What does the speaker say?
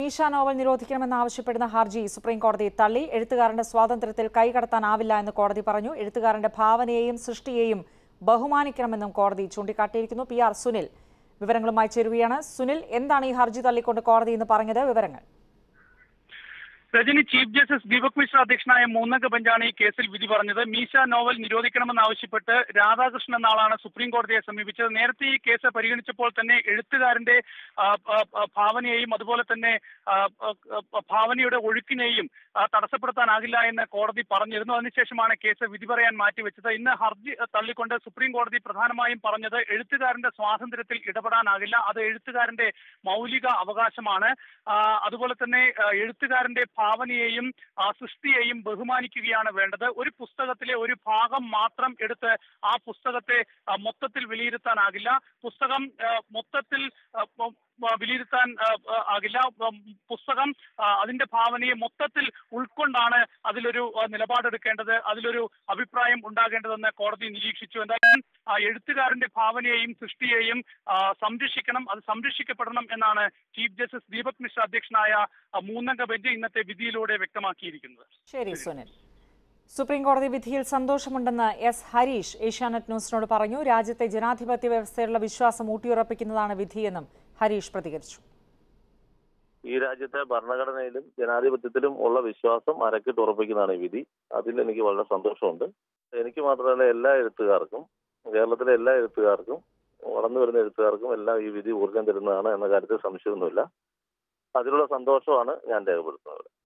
മീഷ novel നിരോധിക്കണമെന്നാവശ്യപ്പെടുന്ന ഹർജി supreme കോടതി തള്ളി എഴുത്തുകാരന്റെ സ്വാതന്ത്ര്യത്തിൽ കൈകടത്താനാവില്ല എന്ന് കോടതി പറഞ്ഞു എഴുത്തുകാരന്റെ ഭാവനയെയും സൃഷ്ടിയെയും ബഹുമാനിക്കണമെന്നും കോടതി ചൂണ്ടിക്കാട്ടിയിരിക്കുന്നു പി ആർ സുനിൽ വിവരങ്ങളുമായി ചേരുകയാണ് സുനിൽ എന്താണ് ഈ ഹർജി തള്ളിക്കൊണ്ട് കോടതി ഇന്ന് പറഞ്ഞത് വിവരങ്ങൾ രജനി ചീഫ് ജസ്റ്റിസ് ദീപക് മിശ്ര അധ്യക്ഷനായ മൂന്നംഗ ബെഞ്ചാണ് ഈ കേസിൽ വിധി പറഞ്ഞത് മീശ നോവൽ നിരോധിക്കണമെന്നാവശ്യപ്പെട്ട് രാധാകൃഷ്ണൻ എന്ന ആളാണ് സുപ്രീം കോടതിയെ സമീപിച്ചത് നേരത്തെ ഈ കേസ് പരിഗണിച്ചപ്പോൾ തന്നെ എഴുത്തുകാരന്റെ ആ, ആ, ആ, ഭാവനയെയും അതുപോലെ തന്നെ ആ, ആ, ആ, ഭാവനയുടെ ഒഴുക്കിനെയും ആ, തടസ്സപ്പെടുത്താനാകില്ല എന്ന് കോടതി പറഞ്ഞിരുന്നു അതിനുശേഷമാണ് കേസ് വിധി പറയാൻ മാറ്റിവെച്ചത് ഇന്ന് ഹർജി തള്ളിക്കൊണ്ട് സുപ്രീം കോടതി പ്രധാനമായും പറഞ്ഞത് എഴുത്തുകാരന്റെ സ്വാതന്ത്ര്യത്തിൽ ഇടപെടാനാകില്ല അത് എഴുത്തുകാരന്റെ മൗലിക അവകാശമാണ് ആ, അതുപോലെ തന്നെ ആ, എഴുത്തുകാരന്റെ ഭാവനയെയും ആ, സൃഷ്ടിയെയും ബഹുമാനിക്കുകയാണ് വേണ്ടത് ഒരു പുസ്തകത്തിലെ ഒരു ഭാഗം മാത്രം എടുത്ത് ആ പുസ്തകത്തെ ആ, മൊത്തത്തിൽ വിലയിരുത്താനാകില്ല പുസ്തകം ആ, മൊത്തത്തിൽ ആ, മ- മ- വിലയിരുത്താൻ ആ, ആ, ആകില്ല ഉം, പുസ്തകം ആ, അതിന്റെ ഭാവനയെ മൊത്തത്തിൽ ഉൾക്കൊണ്ടാണ് അതിലൊരു ആ, നിലപാടെടുക്കേണ്ടത് അതിലൊരു അഭിപ്രായം ഉണ്ടാകേണ്ടതെന്ന് കോടതി നിരീക്ഷിച്ചു എന്തായാലും ആ, എഴുത്തുകാരന്റെ ഭാവനയെയും സൃഷ്ടിയെയും ആ, സംരക്ഷിക്കണം അത് സംരക്ഷിക്കപ്പെടണം എന്നാണ് ചീഫ് ജസ്റ്റിസ് ദീപക് മിശ്ര അധ്യക്ഷനായ ആ, മൂന്നംഗ ബെഞ്ച് ഇന്നത്തെ വിധിയിലൂടെ വ്യക്തമാക്കിയിരിക്കുന്നത് ശരി സുനിൽ സുപ്രീം കോടതി വിധിയിൽ സന്തോഷമുണ്ടെന്ന് എസ് ഹരീഷ് ഏഷ്യാനെറ്റ് ന്യൂസിനോട് പറഞ്ഞു രാജ്യത്തെ ജനാധിപത്യ വ്യവസ്ഥയിലുള്ള വിശ്വാസം ഊട്ടിയുറപ്പിക്കുന്നതാണ് വിധിയെന്നും ഹരീഷ് പ്രതികരിച്ചു ഈ രാജ്യത്തെ ഭരണഘടനയിലും ജനാധിപത്യത്തിലും ഉള്ള വിശ്വാസം അരക്കിട്ട് ഉറപ്പിക്കുന്നതാണ് ഈ വിധി അതിൽ എനിക്ക് വളരെ സന്തോഷമുണ്ട് എനിക്ക് മാത്രമല്ല എല്ലാ എഴുത്തുകാർക്കും കേരളത്തിലെ എല്ലാ എഴുത്തുകാർക്കും വളർന്നു വരുന്ന എഴുത്തുകാർക്കും എല്ലാം ഈ വിധി ഊർജം തരുന്നതാണ് എന്ന കാര്യത്തിൽ സംശയമൊന്നുമില്ല അതിലുള്ള സന്തോഷമാണ് ഞാൻ രേഖപ്പെടുത്തുന്നത്